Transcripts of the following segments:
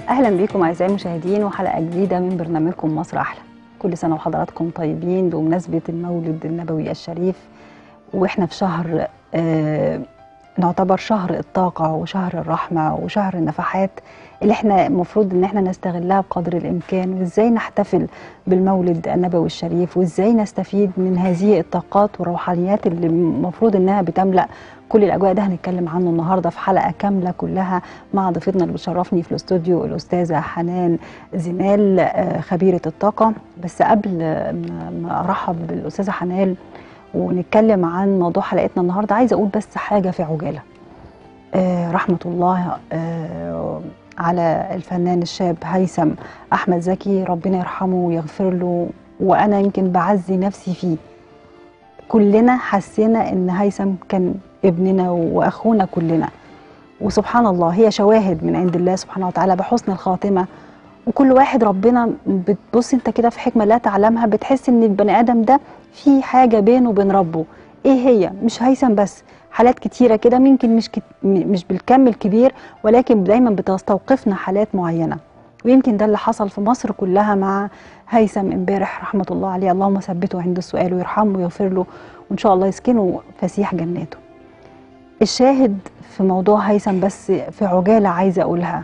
اهلا بيكم اعزائي المشاهدين وحلقه جديده من برنامجكم مصر احلى كل سنه وحضراتكم طيبين بمناسبه المولد النبوي الشريف واحنا في شهر آه نعتبر شهر الطاقه وشهر الرحمه وشهر النفحات اللي احنا المفروض ان احنا نستغلها بقدر الامكان وازاي نحتفل بالمولد النبوي الشريف وازاي نستفيد من هذه الطاقات والروحانيات اللي المفروض انها بتملا كل الاجواء ده هنتكلم عنه النهارده في حلقه كامله كلها مع ضيفتنا اللي بتشرفني في الاستوديو الاستاذه حنان زمال خبيره الطاقه بس قبل ما ارحب بالاستاذه حنان ونتكلم عن موضوع حلقتنا النهارده عايزه اقول بس حاجه في عجاله آه رحمه الله آه على الفنان الشاب هيثم احمد زكي ربنا يرحمه ويغفر له وانا يمكن بعزي نفسي فيه كلنا حسينا ان هيثم كان ابننا واخونا كلنا وسبحان الله هي شواهد من عند الله سبحانه وتعالى بحسن الخاتمه وكل واحد ربنا بتبص انت كده في حكمه لا تعلمها بتحس ان البني ادم ده في حاجه بينه وبين ربه ايه هي مش هيثم بس حالات كتيره كده ممكن مش كت... مش بالكم الكبير ولكن دايما بتستوقفنا حالات معينه ويمكن ده اللي حصل في مصر كلها مع هيثم امبارح رحمه الله عليه اللهم ثبته عند السؤال ويرحمه ويغفر له وان شاء الله يسكنه فسيح جناته الشاهد في موضوع هيثم بس في عجاله عايزه اقولها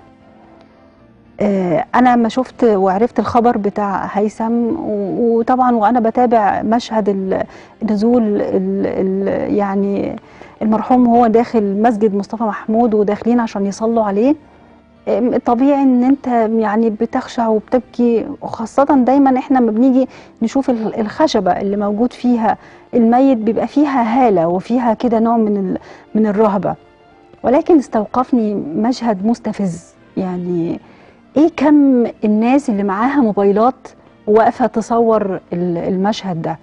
آه انا ما شفت وعرفت الخبر بتاع هيثم وطبعا وانا بتابع مشهد نزول ال ال يعني المرحوم وهو داخل مسجد مصطفى محمود وداخلين عشان يصلوا عليه طبيعي ان انت يعني بتخشع وبتبكي وخاصة دايما احنا لما بنيجي نشوف الخشبة اللي موجود فيها الميت بيبقى فيها هالة وفيها كده نوع من من الرهبة ولكن استوقفني مشهد مستفز يعني ايه كم الناس اللي معاها موبايلات واقفة تصور المشهد ده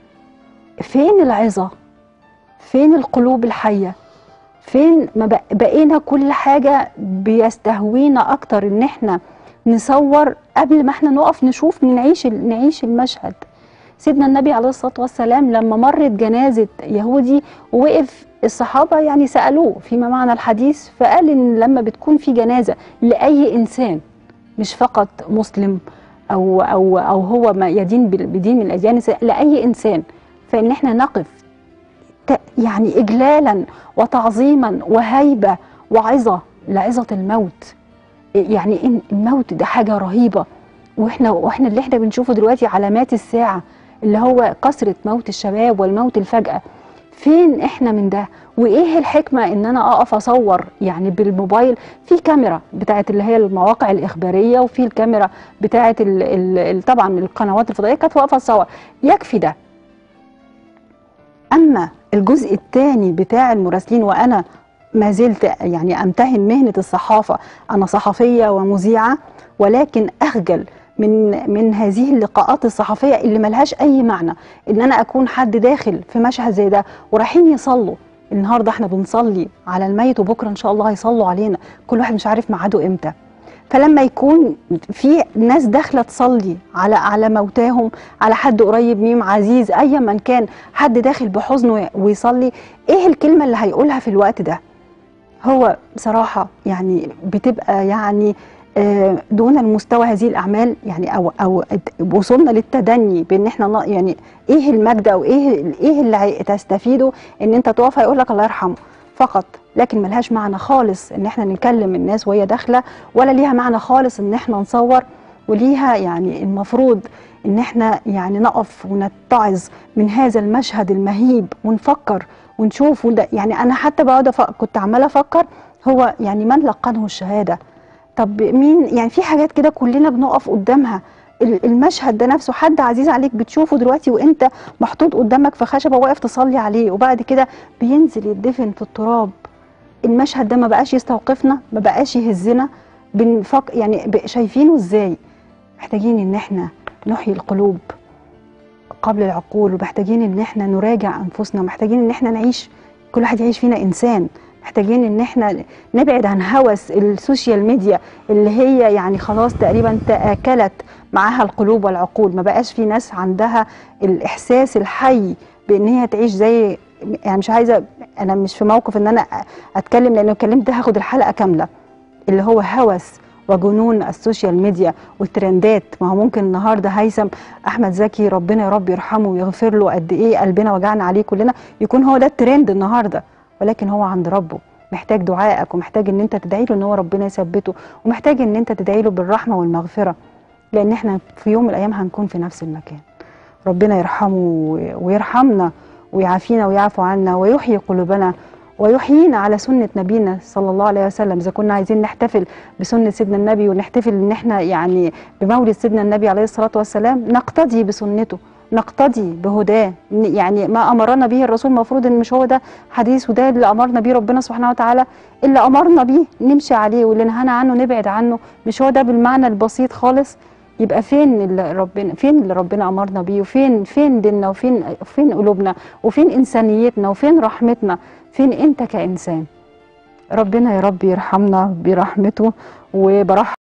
فين العظة فين القلوب الحيه فين ما بقينا كل حاجة بيستهوينا أكتر إن إحنا نصور قبل ما إحنا نقف نشوف نعيش نعيش المشهد سيدنا النبي عليه الصلاة والسلام لما مرت جنازة يهودي ووقف الصحابة يعني سألوه فيما معنى الحديث فقال إن لما بتكون في جنازة لأي إنسان مش فقط مسلم أو أو أو هو ما يدين بدين من الأديان لأي إنسان فإن إحنا نقف يعني إجلالا وتعظيما وهيبة وعظة لعظة الموت يعني إن الموت ده حاجة رهيبة وإحنا وإحنا اللي إحنا بنشوفه دلوقتي علامات الساعة اللي هو كثرة موت الشباب والموت الفجأة فين إحنا من ده وإيه الحكمة إن أنا أقف أصور يعني بالموبايل في كاميرا بتاعت اللي هي المواقع الإخبارية وفي الكاميرا بتاعت ال ال طبعا القنوات الفضائية كانت واقفة تصور يكفي ده أما الجزء الثاني بتاع المراسلين وانا ما زلت يعني امتهن مهنه الصحافه انا صحفيه ومذيعه ولكن اخجل من من هذه اللقاءات الصحفيه اللي ملهاش اي معنى ان انا اكون حد داخل في مشهد زي ده ورايحين يصلوا النهارده احنا بنصلي على الميت وبكره ان شاء الله هيصلوا علينا كل واحد مش عارف ميعاده امتى فلما يكون في ناس داخله تصلي على على موتاهم على حد قريب ميم عزيز ايا من كان حد داخل بحزنه ويصلي ايه الكلمه اللي هيقولها في الوقت ده هو بصراحه يعني بتبقى يعني دون المستوى هذه الاعمال يعني او او وصلنا للتدني بان احنا يعني ايه المجد او ايه ايه اللي تستفيده ان انت تقف هيقول لك الله يرحمه فقط لكن ملهاش معنى خالص ان احنا نكلم الناس وهي داخله ولا ليها معنى خالص ان احنا نصور وليها يعني المفروض ان احنا يعني نقف ونتعظ من هذا المشهد المهيب ونفكر ونشوف يعني انا حتى بقعد كنت عماله افكر هو يعني من لقنه الشهاده طب مين يعني في حاجات كده كلنا بنقف قدامها المشهد ده نفسه حد عزيز عليك بتشوفه دلوقتي وانت محطوط قدامك في خشبه واقف تصلي عليه وبعد كده بينزل يدفن في التراب المشهد ده ما بقاش يستوقفنا ما بقاش يهزنا بنفك يعني شايفينه ازاي محتاجين ان احنا نحيي القلوب قبل العقول ومحتاجين ان احنا نراجع انفسنا محتاجين ان احنا نعيش كل واحد يعيش فينا انسان محتاجين ان احنا نبعد عن هوس السوشيال ميديا اللي هي يعني خلاص تقريبا تاكلت معاها القلوب والعقول ما بقاش في ناس عندها الاحساس الحي بان هي تعيش زي يعني مش عايزه انا مش في موقف ان انا اتكلم لانه اتكلمت هاخد الحلقه كامله اللي هو هوس وجنون السوشيال ميديا والترندات ما هو ممكن النهارده هيثم احمد زكي ربنا يا رب يرحمه ويغفر له قد ايه قلبنا وجعنا عليه كلنا يكون هو ده الترند النهارده ولكن هو عند ربه محتاج دعائك ومحتاج ان انت تدعي له ان هو ربنا يثبته ومحتاج ان انت تدعي له بالرحمه والمغفره لان احنا في يوم من الايام هنكون في نفس المكان ربنا يرحمه ويرحمنا ويعافينا ويعفو عنا ويحيي قلوبنا ويحيينا على سنة نبينا صلى الله عليه وسلم إذا كنا عايزين نحتفل بسنة سيدنا النبي ونحتفل إن إحنا يعني بمولد سيدنا النبي عليه الصلاة والسلام نقتدي بسنته نقتدي بهداه يعني ما أمرنا به الرسول المفروض إن مش هو ده حديث وده اللي أمرنا به ربنا سبحانه وتعالى اللي أمرنا به نمشي عليه واللي نهانا عنه نبعد عنه مش هو ده بالمعنى البسيط خالص يبقى فين اللي ربنا فين اللي ربنا امرنا بيه وفين فين ديننا وفين فين قلوبنا وفين انسانيتنا وفين رحمتنا فين انت كانسان ربنا يا رب يرحمنا برحمته وبرحمه